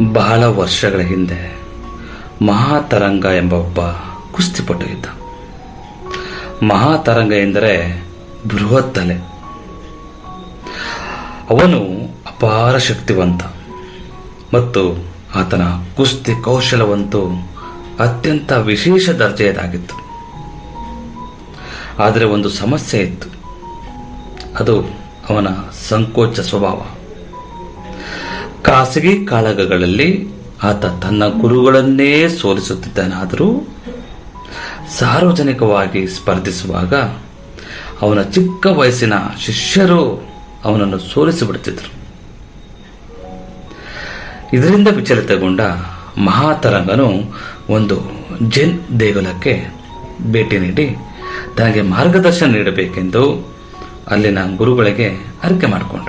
ಬಹಳ ವರ್ಷಗಳ ಹಿಂದೆ ಮಹಾತರಂಗ ಎಂಬ ಒಬ್ಬ ಕುಸ್ತಿಪಟು ಇದ್ದ ಮಹಾತರಂಗ ಎಂದರೆ ಬೃಹತ್ ತಲೆ ಅವನು ಅಪಾರ ಶಕ್ತಿವಂತ ಮತ್ತು ಆತನ ಕುಸ್ತಿ ಕೌಶಲವಂತೂ ಅತ್ಯಂತ ವಿಶೇಷ ದರ್ಜೆಯದಾಗಿತ್ತು ಆದರೆ ಒಂದು ಸಮಸ್ಯೆ ಇತ್ತು ಅದು ಅವನ ಸಂಕೋಚ ಸ್ವಭಾವ ಖಾಸಗಿ ಕಾಳಗಗಳಲ್ಲಿ ಆತ ತನ್ನ ಗುರುಗಳನ್ನೇ ಸೋಲಿಸುತ್ತಿದ್ದನಾದರೂ ಸಾರ್ವಜನಿಕವಾಗಿ ಸ್ಪರ್ಧಿಸುವಾಗ ಅವನ ಚಿಕ್ಕ ವಯಸ್ಸಿನ ಶಿಷ್ಯರು ಅವನನ್ನು ಸೋಲಿಸಿಬಿಡುತ್ತಿದ್ದರು ಇದರಿಂದ ವಿಚಲಿತಗೊಂಡ ಮಹಾತರಂಗನು ಒಂದು ಜೆನ್ ದೇಗುಲಕ್ಕೆ ಭೇಟಿ ನೀಡಿ ತನಗೆ ಮಾರ್ಗದರ್ಶನ ನೀಡಬೇಕೆಂದು ಅಲ್ಲಿನ ಗುರುಗಳಿಗೆ ಅರಿಕೆ ಮಾಡಿಕೊಂಡ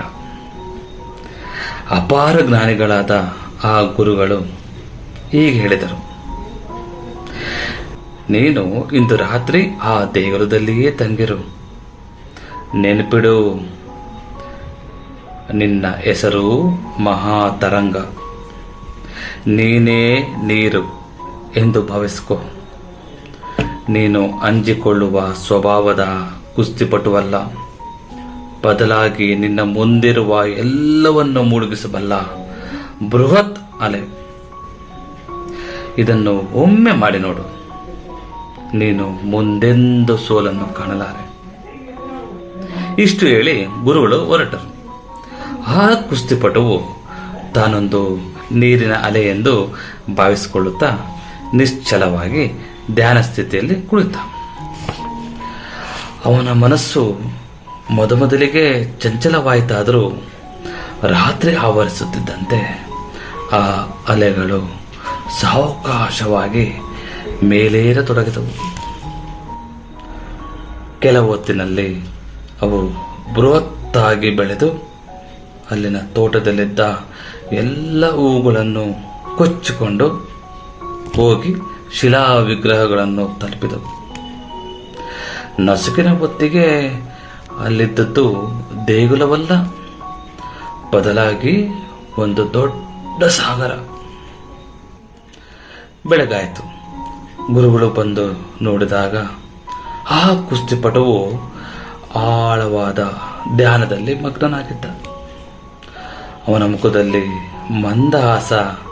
ಅಪಾರ ಜ್ಞಾನಿಗಳಾದ ಆ ಗುರುಗಳು ಹೀಗೆ ಹೇಳಿದರು ನೀನು ಇಂದು ರಾತ್ರಿ ಆ ದೇಗುಲದಲ್ಲಿಯೇ ತಂಗಿರು ನೆನಪಿಡು ನಿನ್ನ ಹೆಸರು ಮಹಾತರಂಗ ನೀನೇ ನೀರು ಎಂದು ಭಾವಿಸ್ಕೊ ನೀನು ಅಂಜಿಕೊಳ್ಳುವ ಸ್ವಭಾವದ ಕುಸ್ತಿಪಟುವಲ್ಲ ಬದಲಾಗಿ ನಿನ್ನ ಮುಂದಿರುವ ಎಲ್ಲವನ್ನು ಮುಳುಗಿಸಬಲ್ಲ ಬೃಹತ್ ಅಲೆ ಇದನ್ನು ಒಮ್ಮೆ ಮಾಡಿ ನೋಡು ನೀನು ಮುಂದೆಂದು ಸೋಲನ್ನು ಕಾಣಲಾರೆ ಇಷ್ಟು ಹೇಳಿ ಗುರುಗಳು ಹೊರಟರು ಆ ಕುಸ್ತಿಪಟುವು ತಾನೊಂದು ನೀರಿನ ಅಲೆ ಎಂದು ಭಾವಿಸಿಕೊಳ್ಳುತ್ತಾ ನಿಶ್ಚಲವಾಗಿ ಧ್ಯಾನ ಸ್ಥಿತಿಯಲ್ಲಿ ಕುಳಿತ ಅವನ ಮನಸ್ಸು ಮೊದಮೊದಲಿಗೆ ಚಂಚಲವಾಯಿತಾದರೂ ರಾತ್ರಿ ಆವರಿಸುತ್ತಿದ್ದಂತೆ ಆ ಅಲೆಗಳು ಸಾವಕಾಶವಾಗಿ ಮೇಲೇರತೊಡಗಿದವು ಕೆಲವು ಹೊತ್ತಿನಲ್ಲಿ ಅವು ಬೃಹತ್ತಾಗಿ ಬೆಳೆದು ಅಲ್ಲಿನ ತೋಟದಲ್ಲಿದ್ದ ಎಲ್ಲ ಹೂಗಳನ್ನು ಕೊಚ್ಚಿಕೊಂಡು ಹೋಗಿ ಶಿಲಾ ವಿಗ್ರಹಗಳನ್ನು ತಲುಪಿದವು ನಸುಕಿನ ಹೊತ್ತಿಗೆ ಅಲ್ಲಿದ್ದದ್ದು ದೇಗುಲವಲ್ಲ ಬದಲಾಗಿ ಒಂದು ದೊಡ್ಡ ಸಾಗರ ಬೆಳಗಾಯಿತು ಗುರುಗಳು ಬಂದು ನೋಡಿದಾಗ ಆ ಕುಸ್ತಿಪಟುವು ಆಳವಾದ ಧ್ಯಾನದಲ್ಲಿ ಮಗ್ನನಾಗಿದ್ದ ಅವನ ಮುಖದಲ್ಲಿ ಮಂದಹಾಸ